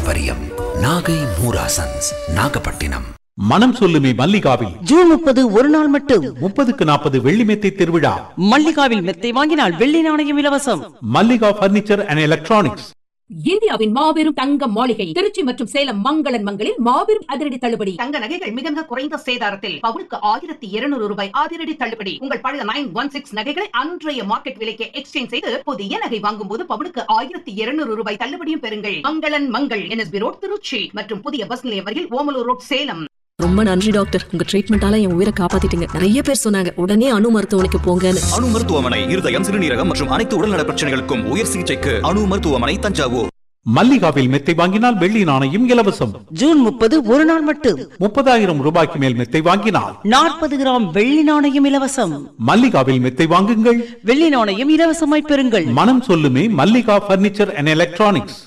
பாரம்பரியம் நாகை மூராசன்ஸ் நாகப்பட்டினம் மனம் சொல்லுமே மல்லிகாவில் ஜூன் முப்பது ஒரு நாள் மட்டும் முப்பதுக்கு நாற்பது வெள்ளி மெத்தை திருவிழா மல்லிகாவில் மெத்தை வாங்கினால் வெள்ளி நாணயம் இலவசம் மல்லிகா பர்னிச்சர் அண்ட் எலக்ட்ரானிக்ஸ் இந்தியாவின் மாபெரும் தங்க மாளிகை திருச்சி மற்றும் சேலம் மங்களன் மங்களில் மாபெரும் அதிரடி தள்ளுபடி தங்க நகைகள் மிக மிக குறைந்த சேதாரத்தில் பவுனுக்கு ஆயிரத்தி இருநூறு ரூபாய் அதிரடி தள்ளுபடி உங்கள் பழைய நைன் ஒன் சிக்ஸ் நகைகளை அன்றைய மார்க்கெட் விலைக்கு எக்ஸ்சேஞ்ச் செய்து புதிய நகை வாங்கும் போது பவுனுக்கு ஆயிரத்தி இருநூறு ரூபாய் தள்ளுபடியும் பெறுங்கள் மங்களன் மங்கள் என்எஸ்பி ரோட் திருச்சி மற்றும் புதிய பஸ் நிலையம் வரையில் ஓமலூர் ரோட் சேலம் ரொம்ப நன்றி டாக்டர் உங்க ட்ரீட்மெண்டால என் உயிரை காப்பாத்திட்டீங்க நிறைய பேர் சொன்னாங்க உடனே அணு மருத்துவமனைக்கு போங்கன்னு அணு மருத்துவமனை இருதயம் சிறுநீரகம் மற்றும் அனைத்து உடல்நல பிரச்சனைகளுக்கும் உயர் சிகிச்சைக்கு அணு மருத்துவமனை தஞ்சாவூர் மல்லிகாவில் மெத்தை வாங்கினால் வெள்ளி நாணயம் இலவசம் ஜூன் முப்பது ஒரு நாள் மட்டும் முப்பதாயிரம் ரூபாய்க்கு மேல் மெத்தை வாங்கினால் நாற்பது கிராம் வெள்ளி நாணயம் இலவசம் மல்லிகாவில் மெத்தை வாங்குங்கள் வெள்ளி நாணயம் இலவசமாய் பெறுங்கள் மனம் சொல்லுமே மல்லிகா பர்னிச்சர் அண்ட் எலக்ட்ரானிக்ஸ்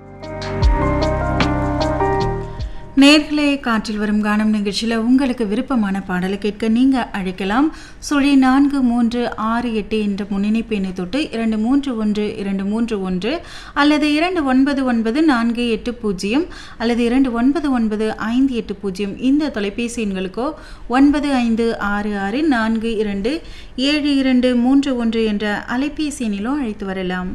நேர்களே காற்றில் வரும் கானம் நிகழ்ச்சியில் உங்களுக்கு விருப்பமான பாடலை கேட்க நீங்கள் அழைக்கலாம் சுழி நான்கு மூன்று ஆறு எட்டு என்ற முன்னிணைப்பு எண்ணை தொட்டு இரண்டு மூன்று ஒன்று இரண்டு மூன்று ஒன்று அல்லது இரண்டு ஒன்பது ஒன்பது நான்கு எட்டு பூஜ்ஜியம் அல்லது இரண்டு ஒன்பது ஒன்பது ஐந்து எட்டு பூஜ்ஜியம் இந்த தொலைபேசி எண்களுக்கோ ஒன்பது ஐந்து ஆறு ஆறு நான்கு இரண்டு ஏழு இரண்டு மூன்று ஒன்று என்ற அலைபேசி எண்ணிலோ அழைத்து வரலாம்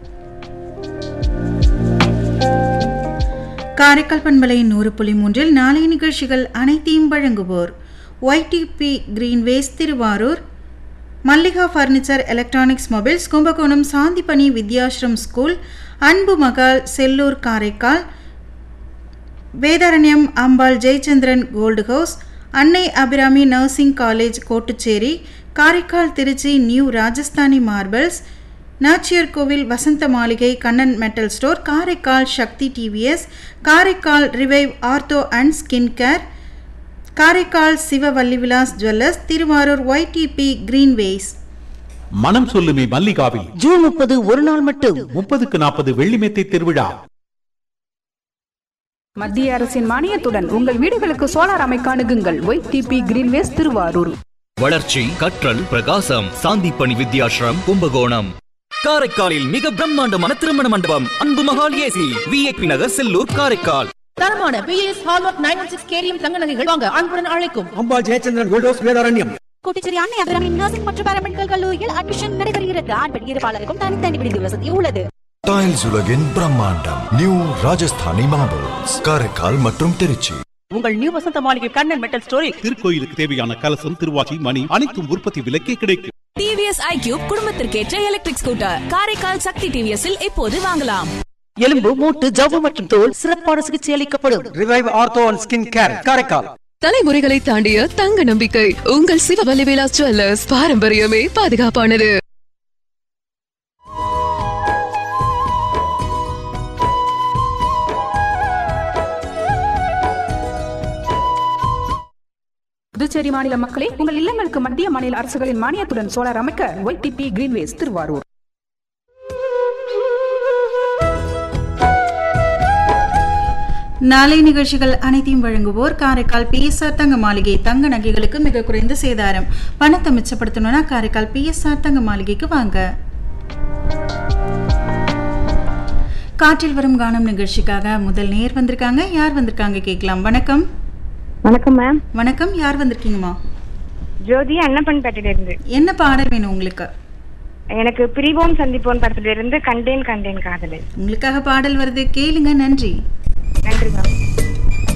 காரைக்கால் பண்பலை நூறு புள்ளி மூன்றில் நாளைய நிகழ்ச்சிகள் அனைத்தையும் வழங்குவோர் YDP Greenways Thiruvarur Mallika furniture electronics mobiles Kumbakonam Sandipani Vidyashram school Anbu Mahal Sellur Karaikal Vedaranyam Ambal Jayachandran gold house Annai Abirami nursing college Kottucherry Karaikal Trichy new Rajasthani marbles Nachiyar Koil Vasantha Maligai Kannan metal store Karaikal Sakthi TVS Karaikal revive ortho and skin care Karaikal Siva Vallivilas jewellers Thiruvarur YDP Greenways மனம் சொல்லுமே மல்லிகாவில் ஜூன் முப்பது ஒரு நாள் மட்டும் முப்பதுக்கு நாற்பது வெள்ளி மெத்தை திருவிழா மத்திய அரசின் மானியத்துடன் உங்கள் வீடுகளுக்கு சோலார் அமைக்க அணுகுங்கள் ஒய் டிபி கிரீன்வேஸ் திருவாரூர் வளர்ச்சி கற்றல் பிரகாசம் சாந்திப்பணி வித்யாஸ்ரம் கும்பகோணம் காரைக்காலில் மிக பிரம்மாண்டமான திருமண மண்டபம் அன்பு மகால் ஏசி விஐபி நகர் செல்லூர் காரைக்கால் தரமான BIS hallmark nine one six கேரியம் தங்க நகைகள் வாங்க அன்புடன் அழைக்கும் அம்பாள் ஜெயச்சந்திரன் கோல்டோஸ் வேதாரண்யம் கோட்டிச்சேரி அன்னை அபிராமி நர்சிங் மற்றும் பாராமெடிக்கல் கல்லூரியில் அட்மிஷன் நடைபெறுகிறது ஆண் பெண் இருப்பாளருக்கும் தனித்தனி விடுதி வசதி உள்ளது டைல்ஸ் உலகின் பிரம்மாண்டம் நியூ ராஜஸ்தானி மார்பிள்ஸ் காரைக்கால் மற்றும் திருச்சி உங்கள் நியூ வசந்த மாளிகை கண்ணன் மெட்டல் ஸ்டோரில் திருக்கோயிலுக்கு தேவையான கலசம் திருவாச்சி மணி அனைத்தும் உற்பத்தி விலைக்கே கிடைக்கும் டிவிஎஸ் ஐக்யூப் குடும்பத்திற்கேற்ற எலக்ட்ரிக் ஸ்கூட்டர் காரைக்கால் சக்தி டிவிஎஸ்ஸில் இப்போது வாங்கலாம் எலும்பு மூட்டு ஜவ்வு மற்றும் தோல் சிறப்பான சிகிச்சை அளிக்கப்படும் revive ortho and skin care Karaikal தலைமுறைகளை தாண்டிய தங்க நம்பிக்கை உங்கள் சிவ வலிவேலாஸ் ஜுவல்லர்ஸ் பாரம்பரியமே பாதுகாப்பானது புதுச்சேரி மாநில மக்களே உங்கள் இல்லங்களுக்கு மத்திய மாநில அரசுகளின் மானியத்துடன் சோலார் அமைக்க ஒய் டிபி கிரீன்வேஸ் திருவாரூர் நாளை நிகழ்ச்சிகள் அனைத்தையும் வழங்குவோர் காரைக்கால் பிஎஸ்ஆர் தங்க மாளிகை தங்க நகைகளுக்கு மிக குறைந்த சேதாரம் பணத்தை மிச்சப்படுத்தணும்னா காரைக்கால் பிஎஸ்ஆர் தங்க மாளிகைக்கு வாங்க காற்றில் வரும் கானம் நிகழ்ச்சிக்காக முதல் நேர் வந்திருக்காங்க யார் வந்திருக்காங்க கேட்கலாம் வணக்கம் வணக்கம் மேம் வணக்கம் யார் வந்திருக்கீங்கம்மா ஜோதி அன்னப்பன்பேட்டையில இருந்து என்ன பாடல் வேணும் உங்களுக்கு எனக்கு பிரிவோம் சந்திப்போம் படத்துல இருந்து கண்டேன் கண்டேன் காதலை உங்களுக்காக பாடல் வருது கேளுங்க நன்றி நன்றி மேம்